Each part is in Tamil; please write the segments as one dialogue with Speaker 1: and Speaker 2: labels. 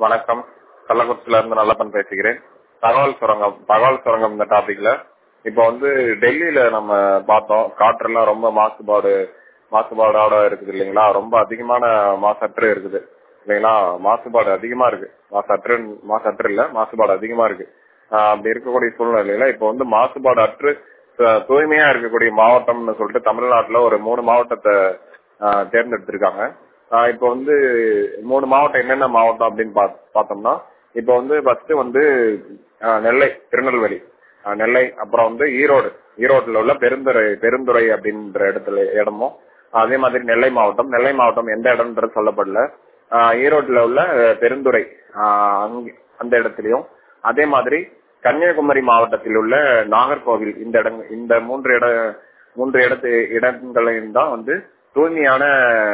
Speaker 1: வணக்கம் கள்ளக்குறிச்சியில இருந்து நல்லப்பன் பேசுகிறேன் தகவல் சுரங்கம் தகவல் சுரங்கம் இந்த டாபிக்ல இப்போ வந்து டெல்லியில நம்ம பார்த்தோம் காற்றெல்லாம் ரொம்ப மாசுபாடு மாசுபாடோட இருக்குது இல்லைங்களா ரொம்ப அதிகமான மாசற்று இருக்குது இல்லைங்களா மாசுபாடு அதிகமா இருக்கு மாசற்று மாசற்று இல்ல மாசுபாடு அதிகமா இருக்கு ஆஹ் அப்படி இருக்கக்கூடிய சூழ்நிலையில இப்போ வந்து மாசுபாடு அற்று த- தூய்மையா இருக்கக்கூடிய மாவட்டம்னு சொல்லிட்டு தமிழ்நாட்டுல ஒரு மூணு மாவட்டத்தை ஆஹ் தேர்ந்தெடுத்திருக்காங்க ஆஹ் இப்போ வந்து மூணு மாவட்டம் என்னென்ன மாவட்டம் அப்படின்னு பாத்- பார்த்தோம்னா இப்போ வந்து ஃபர்ஸ்ட் வந்து ஆஹ் நெல்லை திருநெல்வேலி ஆஹ் நெல்லை அப்புறம் வந்து ஈரோடு ஈரோட்டுல உள்ள பெருந்துறை பெருந்துறை அப்படின்ற இடத்துல இடமும் அதே மாதிரி நெல்லை மாவட்டம் நெல்லை மாவட்டம் எந்த இடம்ன்றது சொல்லப்படல ஆஹ் ஈரோட்டுல உள்ள அஹ், பெருந்துறை ஆஹ் அங்க- அந்த இடத்துலயும் அதே மாதிரி கன்னியாகுமரி மாவட்டத்தில் உள்ள நாகர்கோவில் இந்த இடம் இந்த மூன்று இட மூன்று இடத்து இடங்களையும் தான் வந்து தூய்மையான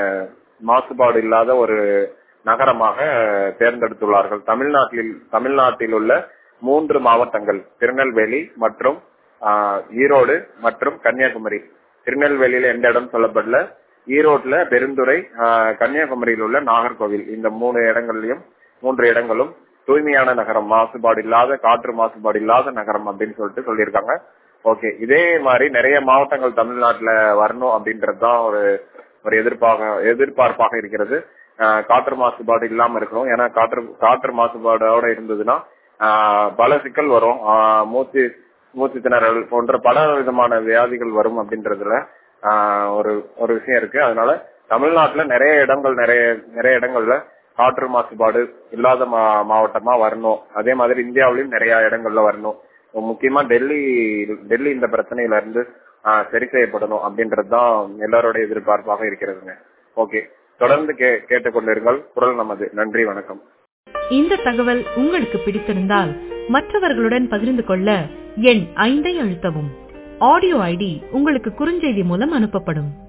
Speaker 1: மாசுபாடு இல்லாத ஒரு நகரமாக தேர்ந்தெடுத்துள்ளார்கள் தமிழ்நாட்டில் தமிழ்நாட்டில் உள்ள மூன்று மாவட்டங்கள் திருநெல்வேலி மற்றும் ஆஹ், ஈரோடு மற்றும் கன்னியாகுமரி திருநெல்வேலியில எந்த இடம் சொல்லப்படல ஈரோட்ல பெருந்துறை ஆஹ், கன்னியாகுமரியில் உள்ள நாகர்கோவில் இந்த மூணு இடங்கள்லயும் மூன்று இடங்களும் தூய்மையான நகரம் மாசுபாடு இல்லாத காற்று மாசுபாடு இல்லாத நகரம் அப்படின்னு சொல்லிட்டு சொல்லியிருக்காங்க ஓகே இதே மாதிரி நிறைய மாவட்டங்கள் தமிழ்நாட்டுல வரணும் அப்படின்றது தான் ஒரு ஒரு எதிர்ப்பாக எதிர்பார்ப்பாக இருக்கிறது ஆஹ், காற்று மாசுபாடு இல்லாம இருக்கணும் ஏன்னா காற்று காற்று மாசுபாடோட இருந்ததுன்னா ஆஹ், பல சிக்கல் வரும் ஆஹ், மூச்சு மூச்சு திணறல் போன்ற பல விதமான வியாதிகள் வரும் அப்படின்றதுல ஆஹ், ஒரு ஒரு விஷயம் இருக்கு அதனால தமிழ்நாட்டுல நிறைய இடங்கள் நிறைய நிறைய இடங்கள்ல காற்று மாசுபாடு இல்லாத மா- மாவட்டமா வரணும் அதே மாதிரி இந்தியாவிலயும் நிறைய இடங்கள்ல வரணும் இப்ப முக்கியமா டெல்லி டெல்லி இந்த பிரச்சனையில இருந்து ஆஹ், சரி செய்யப்படணும் அப்படின்றதுதான் எல்லாரோட எதிர்பார்ப்பாக இருக்கிறதுங்க ஓகே தொடர்ந்து கே கேட்டுக்கொண்டிருங்கள் குரல் நமது நன்றி வணக்கம்
Speaker 2: இந்த தகவல் உங்களுக்கு பிடித்திருந்தால் மற்றவர்களுடன் பகிர்ந்து கொள்ள எண் ஐந்தை அழுத்தவும் ஆடியோ ஐடி உங்களுக்கு குறுஞ்செய்தி மூலம் அனுப்பப்படும்